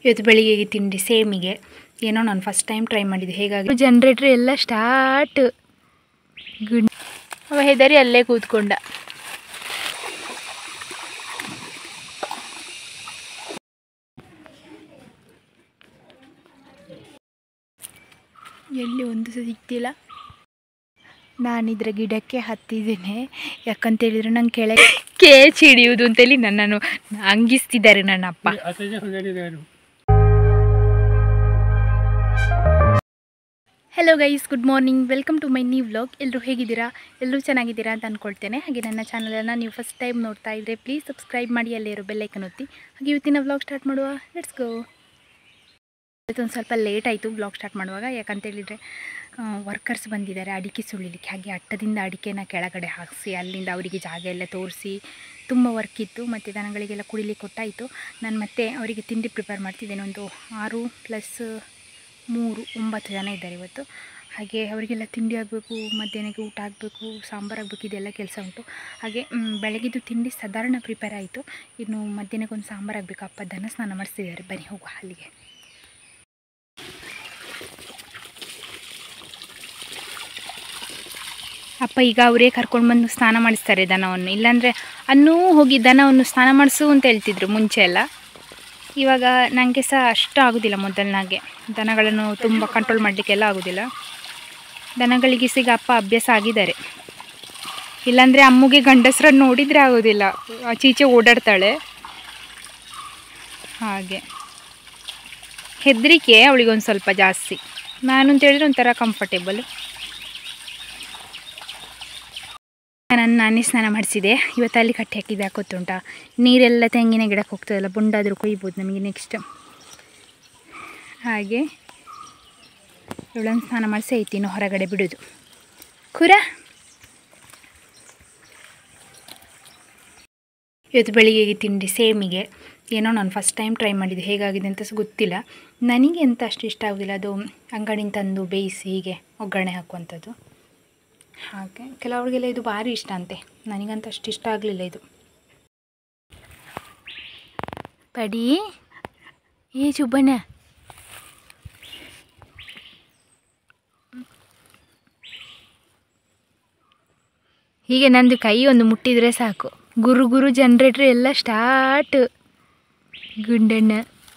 ಇವತ್ತು ಬೆಳಿಗ್ಗೆ ತಿಂಡಿ ಸೇಮಿಗೆ ಏನೋ ನಾನು ಫಸ್ಟ್ ಟೈಮ್ ಟ್ರೈ ಮಾಡಿದ್ದೆ ಹೇಗಾಗಿ ಜನ್ರೇಟ್ರ್ ಎಲ್ಲ ಸ್ಟಾರ್ಟ್ ಗುಡ್ ಅವ ಹೆದರಿ ಅಲ್ಲೇ ಕೂತ್ಕೊಂಡ ಎಲ್ಲಿ ಒಂದು ಸಹ ಸಿಗ್ತಿಲ್ಲ ನಾನಿದ್ರೆ ಗಿಡಕ್ಕೆ ಹತ್ತಿದ್ದೇನೆ ಯಾಕಂತೇಳಿದ್ರೆ ನಂಗೆ ಕೆಳಗೆ ಕೇಚ್ ಹಿಡಿಯುವುದು ಅಂತೇಳಿ ನನ್ನನ್ನು ಅಂಗಿಸ್ತಿದ್ದಾರೆ ನನ್ನ ಅಪ್ಪ hello guys good morning welcome to my new vlog ಎಲ್ಲರೂ ಹೇಗಿದ್ದೀರಾ ಎಲ್ಲರೂ ಚೆನ್ನಾಗಿದ್ದೀರಾ ಅಂತ ಅಂದ್ಕೊಳ್ತೇನೆ ಹಾಗೆ ನನ್ನ ಚಾನಲನ್ನು ನೀವು ಫಸ್ಟ್ ಟೈಮ್ ನೋಡ್ತಾ ಇದ್ದರೆ ಪ್ಲೀಸ್ ಸಬ್ಸ್ಕ್ರೈಬ್ ಮಾಡಿ ಅಲ್ಲೇ ಇರೋ ಬೆಲ್ಲೈಕನ್ ಒತ್ತಿ ಹಾಗೆ ಇವತ್ತಿನ ವ್ಲಾಗ್ ಸ್ಟಾರ್ಟ್ ಮಾಡುವ ಲೆಟ್ಸ್ ಗೋ ಇವತ್ತೊಂದು ಸ್ವಲ್ಪ ಲೇಟ್ ಆಯಿತು ಬ್ಲಾಗ್ ಸ್ಟಾರ್ಟ್ ಮಾಡುವಾಗ ಯಾಕಂತೇಳಿದರೆ ವರ್ಕರ್ಸ್ ಬಂದಿದ್ದಾರೆ ಅಡಿಕೆ ಸುಳಿಲಿಕ್ಕೆ ಹಾಗೆ ಅಟ್ಟದಿಂದ ಅಡಿಕೆನ ಕೆಳಗಡೆ ಹಾಕಿಸಿ ಅಲ್ಲಿಂದ ಅವರಿಗೆ ಜಾಗ ಎಲ್ಲ ತೋರಿಸಿ ತುಂಬ ವರ್ಕ್ ಇತ್ತು ಮತ್ತು ದನಗಳಿಗೆಲ್ಲ ಕುಡಿಲಿಕ್ಕೆ ಕೊಟ್ಟಾಯಿತು ನಾನು ಮತ್ತೆ ಅವರಿಗೆ ತಿಂಡಿ ಪ್ರಿಪೇರ್ ಮಾಡ್ತಿದ್ದೇನೆ ಒಂದು ಆರು ಪ್ಲಸ್ ಮೂರು ಒಂಬತ್ತು ಜನ ಇದ್ದಾರೆ ಇವತ್ತು ಹಾಗೆ ಅವರಿಗೆಲ್ಲ ತಿಂಡಿ ಆಗಬೇಕು ಮಧ್ಯಾಹ್ನಕ್ಕೆ ಊಟ ಆಗಬೇಕು ಸಾಂಬಾರು ಆಗಬೇಕು ಇದೆಲ್ಲ ಕೆಲಸ ಉಂಟು ಹಾಗೆ ಮ್, ಬೆಳಗ್ಗೆದು ತಿಂಡಿ ಸಾಧಾರಣ ಪ್ರಿಪೇರ್ ಆಯಿತು ಇನ್ನು ಮಧ್ಯಾಹ್ನಕ್ಕೆ ಒಂದು ಸಾಂಬಾರು ಆಗಬೇಕು ಅಪ್ಪ ದನ ಸ್ನಾನ ಮಾಡಿಸ್ತಿದ್ದಾರೆ ಬನ್ನಿ ಹೋಗುವ ಅಲ್ಲಿಗೆ ಅಪ್ಪ ಈಗ ಅವರೇ ಕರ್ಕೊಂಡು ಬಂದು ಸ್ನಾನ ಮಾಡಿಸ್ತಾರೆ ದನವನ್ನು ಇಲ್ಲಾಂದರೆ ಅನ್ನೂ ಹೋಗಿ ದನವನ್ನು ಸ್ನಾನ ಮಾಡಿಸು ಅಂತ ಹೇಳ್ತಿದ್ರು ಮುಂಚೆ ಎಲ್ಲ ಇವಾಗ ನನಗೆ ಸಹ ಅಷ್ಟು ಆಗೋದಿಲ್ಲ ಮೊದಲನಾಗೆ ದನಗಳನ್ನು ತುಂಬ ಕಂಟ್ರೋಲ್ ಮಾಡಲಿಕ್ಕೆಲ್ಲ ಆಗೋದಿಲ್ಲ ದನಗಳಿಗೆ ಸಿಗ ಅಪ್ಪ ಅಭ್ಯಾಸ ಆಗಿದ್ದಾರೆ ಇಲ್ಲಾಂದರೆ ಅಮ್ಮಗೆ ಗಂಡಸ್ರನ್ನು ನೋಡಿದರೆ ಆಗೋದಿಲ್ಲ ಆಚೀಚೆ ಓಡಾಡ್ತಾಳೆ ಹಾಗೆ ಹೆದರಿಕೆ ಅವಳಿಗೊಂದು ಸ್ವಲ್ಪ ಜಾಸ್ತಿ ನಾನು ಅಂತ ಹೇಳಿದ್ರೆ ಒಂಥರ ಕಂಫರ್ಟೇಬಲ್ ನಾನು ನಾನೇ ಸ್ನಾನ ಮಾಡಿಸಿದೆ ಇವತ್ತು ಅಲ್ಲಿ ಕಟ್ಟಿ ಹಾಕಿದ್ದೆ ಗೊತ್ತುಂಟ ನೀರೆಲ್ಲ ತೆಂಗಿನ ಗಿಡಕ್ಕೆ ಹೋಗ್ತದಲ್ಲ ಬುಂಡಾದರೂ ಕೊಯ್ಬೋದು ನಮಗೆ ನೆಕ್ಸ್ಟ್ ಹಾಗೆ ಇವಳನ್ನು ಸ್ನಾನ ಮಾಡಿಸಿ ಐತಿ ಇನ್ನು ಹೊರಗಡೆ ಬಿಡೋದು ಖುರ ಇವತ್ತು ಬೆಳಿಗ್ಗೆ ತಿಂಡಿ ಸೇಮಿಗೆ ಏನೋ ನಾನು ಫಸ್ಟ್ ಟೈಮ್ ಟ್ರೈ ಮಾಡಿದ್ದೆ ಹೇಗಾಗಿದೆ ಅಂತ ಸಹ ಗೊತ್ತಿಲ್ಲ ನನಗೆ ಎಂತ ಅಷ್ಟು ಇಷ್ಟ ಆಗೋದಿಲ್ಲ ಅದು ಅಂಗಡಿನ ತಂದು ಬೇಯಿಸಿ ಹೀಗೆ ಒಗ್ಗರಣೆ ಹಾಕುವಂಥದ್ದು ಹಾಗೆ ಕೆಲವರಿಗೆಲ್ಲ ಇದು ಭಾರಿ ಇಷ್ಟ ಅಂತೆ ನನಗಂತ ಅಷ್ಟು ಇಷ್ಟ ಆಗಲಿಲ್ಲ ಇದು ಪಡಿ ಏ ಚುಬ್ಬಣ್ಣ ಹೀಗೆ ನಂದು ಕೈ ಒಂದು ಮುಟ್ಟಿದರೆ ಸಾಕು ಗುರು ಗುರು ಜನ್ರೇಟ್ರ್ ಎಲ್ಲ ಸ್ಟಾರ್ಟ್ ಗುಂಡಣ್ಣ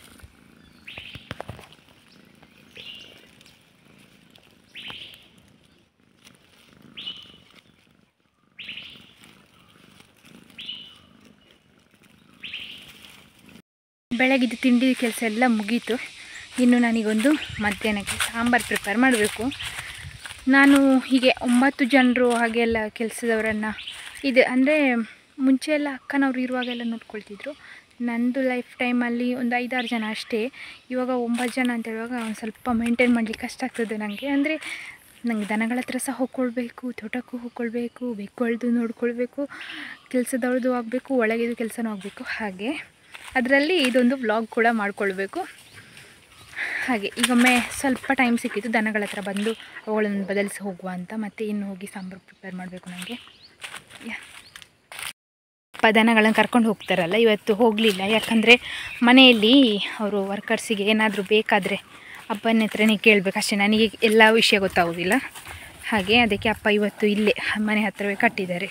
ಬೆಳಗಿದ್ದು ತಿಂಡಿ ಕೆಲಸ ಎಲ್ಲ ಮುಗೀತು ಇನ್ನು ನನಗೊಂದು ಮಧ್ಯಾಹ್ನಕ್ಕೆ ಸಾಂಬಾರು ಪ್ರಿಪೇರ್ ಮಾಡಬೇಕು ನಾನು ಹೀಗೆ ಒಂಬತ್ತು ಜನರು ಹಾಗೆಲ್ಲ ಕೆಲಸದವರನ್ನು ಇದು ಅಂದರೆ ಮುಂಚೆ ಎಲ್ಲ ಅಕ್ಕನವ್ರು ಇರುವಾಗೆಲ್ಲ ನೋಡ್ಕೊಳ್ತಿದ್ರು ನಂದು ಲೈಫ್ ಟೈಮಲ್ಲಿ ಒಂದು ಐದಾರು ಜನ ಅಷ್ಟೇ ಇವಾಗ ಒಂಬತ್ತು ಜನ ಅಂತ ಹೇಳುವಾಗ ಒಂದು ಸ್ವಲ್ಪ ಮೇಂಟೈನ್ ಮಾಡಲಿಕ್ಕೆ ಕಷ್ಟ ಆಗ್ತದೆ ನನಗೆ ಅಂದರೆ ನಂಗೆ ದನಗಳ ಹತ್ರ ಸಹ ಹೋಗ್ಕೊಳ್ಬೇಕು ತೋಟಕ್ಕೂ ಹೋಗ್ಕೊಳ್ಬೇಕು ಬೆಕ್ಕೊಳ್ದು ನೋಡ್ಕೊಳ್ಬೇಕು ಕೆಲಸದವ್ರದ್ದು ಆಗಬೇಕು ಒಳಗಿದು ಕೆಲಸನೂ ಆಗಬೇಕು ಹಾಗೆ ಅದರಲ್ಲಿ ಇದೊಂದು ವ್ಲಾಗ್ ಕೂಡ ಮಾಡಿಕೊಳ್ಬೇಕು ಹಾಗೆ ಈಗೊಮ್ಮೆ ಸ್ವಲ್ಪ ಟೈಮ್ ಸಿಕ್ಕಿತ್ತು ದನಗಳ ಹತ್ರ ಬಂದು ಅವುಗಳನ್ನು ಬದಲಿಸಿ ಹೋಗುವ ಅಂತ ಮತ್ತೆ ಇನ್ನು ಹೋಗಿ ಸಾಂಬಾರು ಪ್ರಿಪೇರ್ ಮಾಡಬೇಕು ನನಗೆ ಅಪ್ಪ ದನಗಳನ್ನು ಕರ್ಕೊಂಡು ಹೋಗ್ತಾರಲ್ಲ ಇವತ್ತು ಹೋಗಲಿಲ್ಲ ಯಾಕಂದರೆ ಮನೆಯಲ್ಲಿ ಅವರು ವರ್ಕರ್ಸಿಗೆ ಏನಾದರೂ ಬೇಕಾದರೆ ಅಪ್ಪನ ಹತ್ರನೇ ಕೇಳಬೇಕು ಅಷ್ಟೇ ನನಗೆ ಎಲ್ಲ ವಿಷಯ ಗೊತ್ತಾಗೋದಿಲ್ಲ ಹಾಗೆ ಅದಕ್ಕೆ ಅಪ್ಪ ಇವತ್ತು ಇಲ್ಲೇ ಮನೆ ಹತ್ರವೇ ಕಟ್ಟಿದ್ದಾರೆ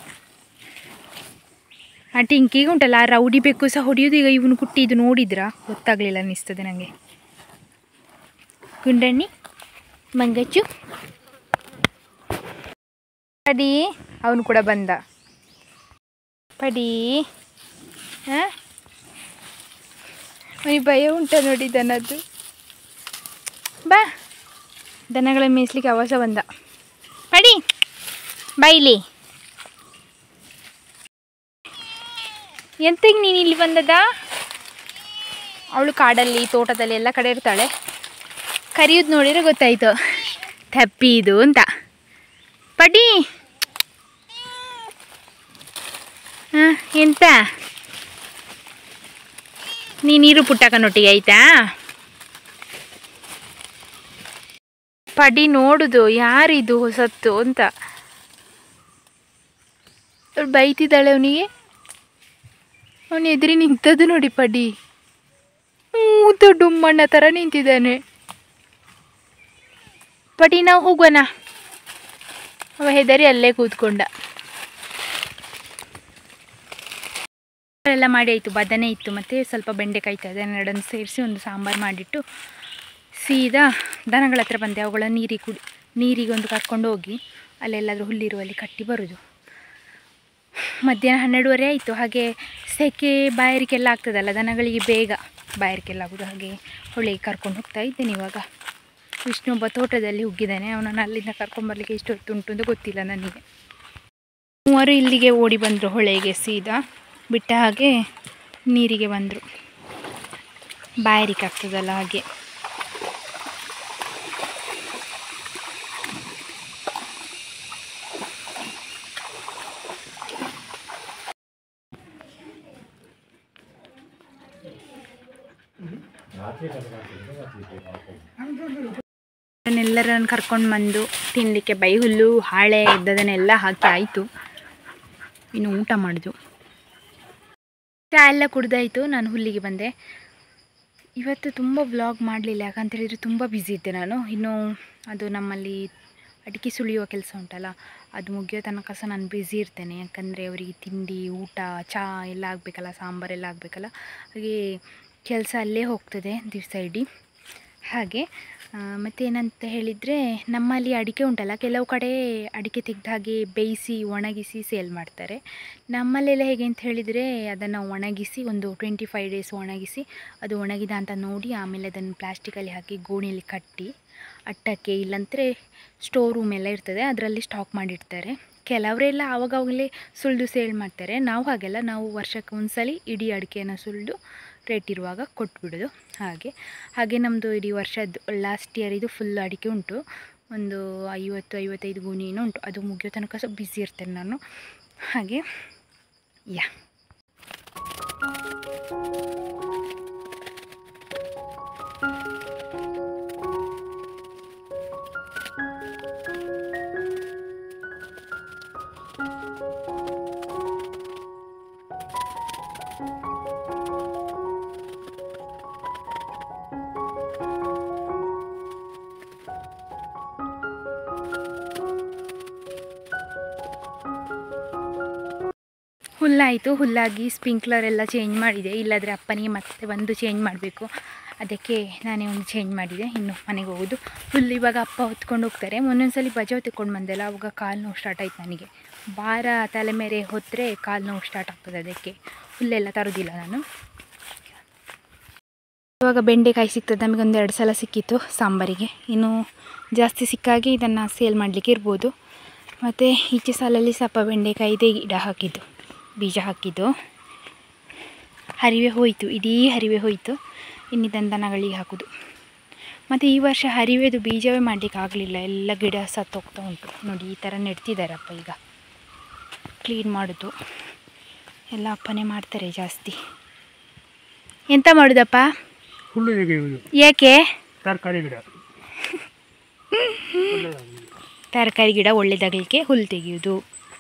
ಆ ಟಿಂಕಿಗೆ ಉಂಟಲ್ಲ ಆ ರೌಡಿ ಬೆಕ್ಕು ಸಹ ಹೊಡೆಯೋದು ಈಗ ಇವನು ಕುಟ್ಟಿ ಇದು ನೋಡಿದ್ರಾ ಗೊತ್ತಾಗಲಿಲ್ಲ ಅನ್ನಿಸ್ತದೆ ನನಗೆ ಗುಂಡಣ್ಣಿ ಮಂಗಚ್ಚು ಪಡಿ ಅವನು ಕೂಡ ಬಂದ ಪಡಿ ಹಾಂ ಅವನಿಗೆ ಭಯ ಉಂಟ ನೋಡಿ ದನದ್ದು ಬಾ ದನಗಳ ಮೇಯಿಸ್ಲಿಕ್ಕೆ ಅವಾಸ ಬಂದ ಪಡಿ ಬೈಲಿ ಎಂತಕ್ಕೆ ನೀನು ಇಲ್ಲಿ ಬಂದದ ಅವಳು ಕಾಡಲ್ಲಿ ತೋಟದಲ್ಲಿ ಎಲ್ಲ ಕಡೆ ಇರ್ತಾಳೆ ಕರಿಯೋದು ನೋಡಿದ್ರೆ ಗೊತ್ತಾಯ್ತು ತಪ್ಪಿ ಇದು ಅಂತ ಪಡಿ ಹಾಂ ಎಂತ ನೀ ನೀರು ಪುಟ್ಟಕ್ಕನೊಟ್ಟಿಗೆ ಆಯ್ತಾ ಪಡಿ ನೋಡುದು ಯಾರಿದು ಹೊಸತ್ತು ಅಂತ ಅವ್ಳು ಬೈತಿದ್ದಾಳೆ ಅವನಿಗೆ ಅವನು ಎದುರಿ ನಿಂತದ್ದು ನೋಡಿ ಪಡಿ ಮೂತ ತಿಮ್ಮಣ್ಣ ಥರ ನಿಂತಿದ್ದಾನೆ ಪಟಿ ನಾವು ಹೋಗೋಣ ಅವ ಹೆದರಿ ಅಲ್ಲೇ ಕೂತ್ಕೊಂಡ ಎಲ್ಲ ಮಾಡಿ ಆಯಿತು ಬದನೆ ಇತ್ತು ಮತ್ತು ಸ್ವಲ್ಪ ಬೆಂಡೆಕಾಯಿ ಇತ್ತು ಅದನ್ನೆರಡನ್ನು ಸೇರಿಸಿ ಒಂದು ಸಾಂಬಾರು ಮಾಡಿಟ್ಟು ಸೀದಾ ದನಗಳ ಹತ್ರ ಬಂದೆ ಅವುಗಳ ನೀರಿಗೆ ಕುಡಿ ನೀರಿಗೆ ಒಂದು ಕರ್ಕೊಂಡು ಹೋಗಿ ಅಲ್ಲೆಲ್ಲಾದರೂ ಹುಲ್ಲಿರುವಲ್ಲಿ ಕಟ್ಟಿ ಬರೋದು ಮಧ್ಯಾಹ್ನ ಹನ್ನೆರಡುವರೆ ಆಯಿತು ಹಾಗೆ ಸೆಕೆ ಬಾಯಾರಿಕೆಲ್ಲ ಆಗ್ತದಲ್ಲ ದನಗಳಿಗೆ ಬೇಗ ಬಾಯಾರಿಕೆಲ್ಲ ಆಗೋದು ಹಾಗೆ ಹೊಳೆಗೆ ಕರ್ಕೊಂಡು ಹೋಗ್ತಾ ಇದ್ದೇನೆ ಇವಾಗ ವಿಷ್ಣು ಒಬ್ಬ ತೋಟದಲ್ಲಿ ಹೋಗಿದ್ದಾನೆ ಅವನನ್ನು ಅಲ್ಲಿಂದ ಕರ್ಕೊಂಬರ್ಲಿಕ್ಕೆ ಎಷ್ಟು ಹೊತ್ತು ಉಂಟು ಅಂತ ಗೊತ್ತಿಲ್ಲ ನನಗೆ ಮೂವರು ಇಲ್ಲಿಗೆ ಓಡಿ ಬಂದರು ಹೊಳೆಗೆ ಸೀದಾ ಬಿಟ್ಟ ಹಾಗೆ ನೀರಿಗೆ ಬಂದರು ಬಾಯಾರಿಕೆ ಆಗ್ತದಲ್ಲ ಹಾಗೆ ಅದನ್ನೆಲ್ಲರನ್ನು ಕರ್ಕೊಂಡು ಬಂದು ತಿನ್ನಲಿಕ್ಕೆ ಬೈ ಹುಲ್ಲು ಹಾಳೆ ಇದ್ದದನ್ನೆಲ್ಲ ಹಾಕಿ ಆಯಿತು ಇನ್ನು ಊಟ ಮಾಡಿದ್ವು ಚಹಾ ಎಲ್ಲ ಕುಡ್ದಾಯಿತು ನಾನು ಹುಲ್ಲಿಗೆ ಬಂದೆ ಇವತ್ತು ತುಂಬ ವ್ಲಾಗ್ ಮಾಡಲಿಲ್ಲ ಯಾಕಂತ ಹೇಳಿದರೆ ತುಂಬ ಬ್ಯುಸಿ ಇದ್ದೆ ನಾನು ಇನ್ನು ಅದು ನಮ್ಮಲ್ಲಿ ಅಡಿಕೆ ಸುಳಿಯುವ ಕೆಲಸ ಉಂಟಲ್ಲ ಅದು ಮುಗಿಯೋ ತನಕ ಸಹ ನಾನು ಬ್ಯುಸಿ ಇರ್ತೇನೆ ಯಾಕಂದರೆ ಅವರಿಗೆ ತಿಂಡಿ ಊಟ ಚಹಾ ಎಲ್ಲ ಆಗಬೇಕಲ್ಲ ಸಾಂಬಾರೆಲ್ಲ ಆಗಬೇಕಲ್ಲ ಹಾಗೆ ಕೆಲಸ ಅಲ್ಲೇ ಹೋಗ್ತದೆ ದಿವಸ ಇಡೀ ಹಾಗೆ ಮತ್ತೇನಂತ ಹೇಳಿದರೆ ನಮ್ಮಲ್ಲಿ ಅಡಿಕೆ ಉಂಟಲ್ಲ ಕೆಲವು ಕಡೆ ಅಡಿಕೆ ತೆಗೆದ ಹಾಗೆ ಬೇಯಿಸಿ ಒಣಗಿಸಿ ಸೇಲ್ ಮಾಡ್ತಾರೆ ನಮ್ಮಲ್ಲೆಲ್ಲ ಹೇಗೆ ಅಂತ ಹೇಳಿದರೆ ಅದನ್ನು ಒಣಗಿಸಿ ಒಂದು ಟ್ವೆಂಟಿ ಫೈವ್ ಡೇಸ್ ಒಣಗಿಸಿ ಅದು ಒಣಗಿದ ಅಂತ ನೋಡಿ ಆಮೇಲೆ ಅದನ್ನು ಪ್ಲಾಸ್ಟಿಕಲ್ಲಿ ಹಾಕಿ ಗೋಣಿಯಲ್ಲಿ ಕಟ್ಟಿ ಅಟ್ಟಕ್ಕೆ ಇಲ್ಲಂದರೆ ಸ್ಟೋರ್ ರೂಮ್ ಎಲ್ಲ ಇರ್ತದೆ ಅದರಲ್ಲಿ ಸ್ಟಾಕ್ ಮಾಡಿಡ್ತಾರೆ ಕೆಲವರೆಲ್ಲ ಆವಾಗವಾಗಲೇ ಸುಲಿದು ಸೇಲ್ ಮಾಡ್ತಾರೆ ನಾವು ಹಾಗೆಲ್ಲ ನಾವು ವರ್ಷಕ್ಕೆ ಒಂದ್ಸಲಿ ಇಡೀ ಅಡಿಕೆಯನ್ನು ಸುಲಿದು ರೇಟ್ ಇರುವಾಗ ಕೊಟ್ಬಿಡೋದು ಹಾಗೆ ಹಾಗೆ ನಮ್ಮದು ಇಡೀ ವರ್ಷದ್ದು ಲಾಸ್ಟ್ ಇಯರ್ ಇದು ಫುಲ್ ಅಡಿಕೆ ಉಂಟು ಒಂದು ಐವತ್ತು ಐವತ್ತೈದು ಗುಣಿ ಏನೋ ಉಂಟು ಅದು ಮುಗಿಯೋ ತನಕ ಸ್ವಲ್ಪ ಬ್ಯುಸಿ ಇರ್ತೇನೆ ನಾನು ಹಾಗೆ ಯಾ ಹುಲ್ಲಾಯಿತು ಹುಲ್ಲಾಗಿ ಸ್ಪ್ರಿಂಕ್ಲರ್ ಎಲ್ಲ ಚೇಂಜ್ ಮಾಡಿದೆ ಇಲ್ಲಾದರೆ ಅಪ್ಪನಿಗೆ ಮತ್ತೆ ಬಂದು ಚೇಂಜ್ ಮಾಡಬೇಕು ಅದಕ್ಕೆ ನಾನೇ ಒಂದು ಚೇಂಜ್ ಮಾಡಿದೆ ಇನ್ನು ಮನೆಗೆ ಹೋಗೋದು ಹುಲ್ಲು ಇವಾಗ ಅಪ್ಪ ಹೊತ್ಕೊಂಡು ಹೋಗ್ತಾರೆ ಮೊನ್ನೊಂದ್ಸಲಿ ಬಜಾವ್ ತೆಕ್ಕೊಂಡು ಬಂದೆಲ್ಲ ಅವಾಗ ಕಾಲು ನೋವು ಸ್ಟಾರ್ಟ್ ಆಯ್ತು ನನಗೆ ಭಾರ ತಲೆ ಮೇಲೆ ಹೊತ್ತರೆ ಕಾಲು ನೋವು ಸ್ಟಾರ್ಟ್ ಆಗ್ತದೆ ಅದಕ್ಕೆ ಹುಲ್ಲೆಲ್ಲ ತರೋದಿಲ್ಲ ನಾನು ಇವಾಗ ಬೆಂಡೆಕಾಯಿ ಸಿಗ್ತದೆ ನಮಗೆ ಒಂದು ಎರಡು ಸಲ ಸಿಕ್ಕಿತ್ತು ಸಾಂಬಾರಿಗೆ ಇನ್ನು ಜಾಸ್ತಿ ಸಿಕ್ಕಾಗಿ ಇದನ್ನು ಸೇಲ್ ಮಾಡಲಿಕ್ಕೆ ಇರ್ಬೋದು ಮತ್ತು ಈಚೆ ಸಾಲಲ್ಲಿ ಸ್ವಲ್ಪ ಬೆಂಡೆಕಾಯಿ ಇದೆ ಗಿಡ ಹಾಕಿದ್ದು ಬೀಜ ಹಾಕಿದ್ದು ಹರಿವೆ ಹೋಯಿತು ಇಡೀ ಹರಿವೆ ಹೋಯಿತು ಇನ್ನಿದ್ದಂತ ದನಗಳಿಗೆ ಹಾಕೋದು ಮತ್ತು ಈ ವರ್ಷ ಹರಿವೆದು ಬೀಜವೇ ಮಾಡಲಿಕ್ಕೆ ಆಗಲಿಲ್ಲ ಎಲ್ಲ ಗಿಡ ಸತ್ತೋಗ್ತಾ ಉಂಟು ನೋಡಿ ಈ ಥರ ನೆಡ್ತಿದ್ದಾರಪ್ಪ ಈಗ ಕ್ಲೀನ್ ಮಾಡೋದು ಎಲ್ಲ ಅಪ್ಪನೇ ಮಾಡ್ತಾರೆ ಜಾಸ್ತಿ ಎಂತ ಮಾಡೋದಪ್ಪ ಹುಲ್ಲು ತೆಗೆಯುವುದು ಏಕೆ ತರಕಾರಿ ಗಿಡ ತರಕಾರಿ ಗಿಡ ಒಳ್ಳೆದಾಗಲಿಕ್ಕೆ ಹುಲ್ಲು ತೆಗೆಯೋದು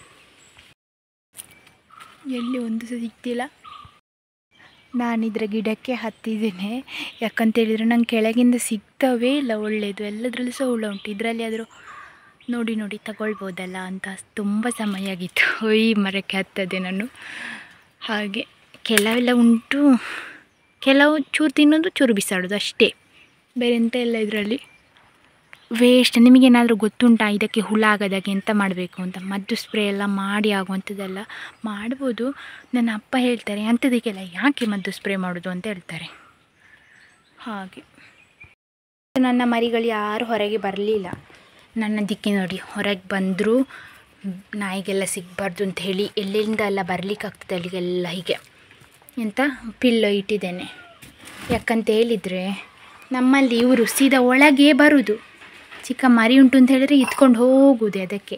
ಎಲ್ಲಿ ಒಂದು ಸಹ ಸಿಗ್ತಿಲ್ಲ ನಾನಿದ್ರ ಗಿಡಕ್ಕೆ ಹತ್ತಿದ್ದೇನೆ ಯಾಕಂತೇಳಿದರೆ ನಂಗೆ ಕೆಳಗಿಂದ ಸಿಗ್ತವೇ ಇಲ್ಲ ಒಳ್ಳೆಯದು ಎಲ್ಲದರಲ್ಲೂ ಸಹ ಹುಳ ಉಂಟು ಇದರಲ್ಲಿ ಆದರೂ ನೋಡಿ ನೋಡಿ ತಗೊಳ್ಬೋದಲ್ಲ ಅಂತ ತುಂಬ ಸಮಯ ಆಗಿತ್ತು ಈ ಮರಕ್ಕೆ ಹತ್ತದೆ ನಾನು ಹಾಗೆ ಕೆಲವೆಲ್ಲ ಉಂಟು ಕೆಲವು ಚೂರು ತಿನ್ನೋದು ಚೂರು ಬಿಸಾಡೋದು ಅಷ್ಟೇ ಬೇರೆ ಎಂತ ಇಲ್ಲ ಇದರಲ್ಲಿ ವೇಸ್ಟ್ ನಿಮಗೇನಾದರೂ ಗೊತ್ತುಂಟಾ ಇದಕ್ಕೆ ಹುಳ ಆಗೋದಾಗೆ ಎಂತ ಮಾಡಬೇಕು ಅಂತ ಮದ್ದು ಸ್ಪ್ರೇ ಎಲ್ಲ ಮಾಡಿ ಆಗುವಂಥದ್ದೆಲ್ಲ ಮಾಡ್ಬೋದು ನನ್ನ ಅಪ್ಪ ಹೇಳ್ತಾರೆ ಅಂಥದಕ್ಕೆಲ್ಲ ಯಾಕೆ ಮದ್ದು ಸ್ಪ್ರೇ ಮಾಡೋದು ಅಂತ ಹೇಳ್ತಾರೆ ಹಾಗೆ ನನ್ನ ಮರಿಗಳು ಯಾರು ಹೊರಗೆ ಬರಲಿಲ್ಲ ನನ್ನ ದಿಕ್ಕಿ ನೋಡಿ ಹೊರಗೆ ಬಂದರೂ ನಾಯಿಗೆಲ್ಲ ಸಿಗಬಾರ್ದು ಅಂತ ಹೇಳಿ ಎಲ್ಲಿಂದ ಎಲ್ಲ ಬರಲಿಕ್ಕಾಗ್ತದೆ ಅಲ್ಲಿಗೆಲ್ಲ ಹೀಗೆ ಎಂತ ಪಿಲ್ಲೋ ಇಟ್ಟಿದ್ದೇನೆ ಯಾಕಂತ ಹೇಳಿದರೆ ನಮ್ಮಲ್ಲಿ ಇವರು ಸೀದಾ ಒಳಗೆ ಬರುವುದು ಚಿಕ್ಕ ಮರಿ ಉಂಟು ಅಂತ ಹೇಳಿದರೆ ಇತ್ಕೊಂಡು ಹೋಗುವುದೇ ಅದಕ್ಕೆ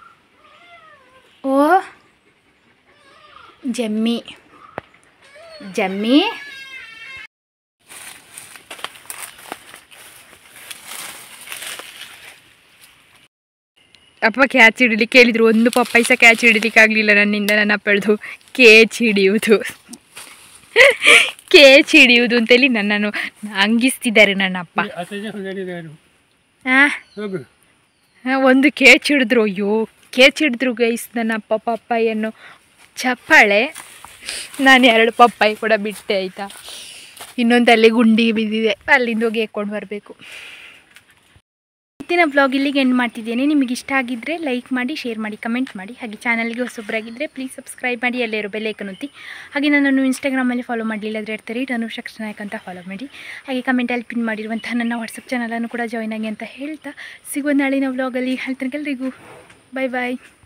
ಓ ಜಮ್ಮಿ ಜಮ್ಮಿ ಅಪ್ಪ ಕ್ಯಾಚ್ ಹಿಡಿಲಿಕ್ಕೆ ಹೇಳಿದ್ರು ಒಂದು ಪಪ್ಪಾಯಿ ಸಹ ಕ್ಯಾಚ್ ಹಿಡಿಲಿಕ್ಕೆ ಆಗಲಿಲ್ಲ ನನ್ನಿಂದ ನನ್ನ ಅಪ್ಪಳ್ದು ಕೇಚ್ ಹಿಡಿಯುವುದು ಕೇಚ್ ಹಿಡಿಯುವುದು ಅಂತೇಳಿ ನನ್ನನ್ನು ಹಂಗಿಸ್ತಿದ್ದಾರೆ ನನ್ನ ಅಪ್ಪ ಅತ್ತಜ ಹೊಂದಿದ್ದಾರೆ ಆ, ಹೋಗು ಆ, ಒಂದು ಕೇಚ್ ಹಿಡಿದ್ರು ಅಯ್ಯೋ ಕೇಚ್ ಹಿಡಿದ್ರು ಗೈಸ್ ನನ್ನ ಅಪ್ಪ ಪಪ್ಪಾಯನ್ನು ಚಪ್ಪಾಳೆ ನಾನು ಎರಡು ಪಪ್ಪಾಯಿ ಕೂಡ ಬಿಟ್ಟೆ ಆಯಿತಾ ಇನ್ನೊಂದು ಅಲ್ಲಿ ಗುಂಡಿ ಬಿದ್ದಿದೆ ಅಲ್ಲಿಂದ ಹೋಗಿ ಎಕ್ಕೊಂಡು ಬರಬೇಕು ಇವತ್ತಿನ ಬ್ಲಾಗ್ ಇಲ್ಲಿಗೆ ಎಂಡ್ ಮಾಡ್ತಿದ್ದೇನೆ ನಿಮಗೆ ಇಷ್ಟ ಆಗಿದ್ದರೆ ಲೈಕ್ ಮಾಡಿ ಶೇರ್ ಮಾಡಿ ಕಮೆಂಟ್ ಮಾಡಿ ಹಾಗೆ ಚಾನಲ್ಗೆ ಹೊಸೊಬ್ಬರಾಗಿದ್ದರೆ ಪ್ಲೀಸ್ ಸಬ್ಸ್ಕ್ರೈಬ್ ಮಾಡಿ ಅಲ್ಲಿರೋ ಬೆಲ್ಲೈಕನ್ ಒತ್ತಿ ಹಾಗೆ ನನ್ನನ್ನು ಇನ್ಸ್ಟಾಗ್ರಾಮಲ್ಲಿ ಫಾಲೋ ಮಾಡಲಿಲ್ಲ ಅಂದರೆ ಇರ್ತಾರೆ ಧನುಷ್ ನಾಯಕ್ ಅಂತ ಫಾಲೋ ಮಾಡಿ ಹಾಗೆ ಕಮೆಂಟಲ್ಲಿ ಪಿನ್ ಮಾಡಿರುವಂಥ ನನ್ನ ವಾಟ್ಸಪ್ ಚಾನಲನ್ನು ಕೂಡ ಜಾಯ್ನ್ ಆಗಿ ಅಂತ ಹೇಳ್ತಾ ಸಿಗುವ ನಾಳಿನ ವ್ಲಾಗಲ್ಲಿ ಹೇಳ್ತೇನೆ ಎಲ್ರಿಗೂ ಬಾಯ್ ಬಾಯ್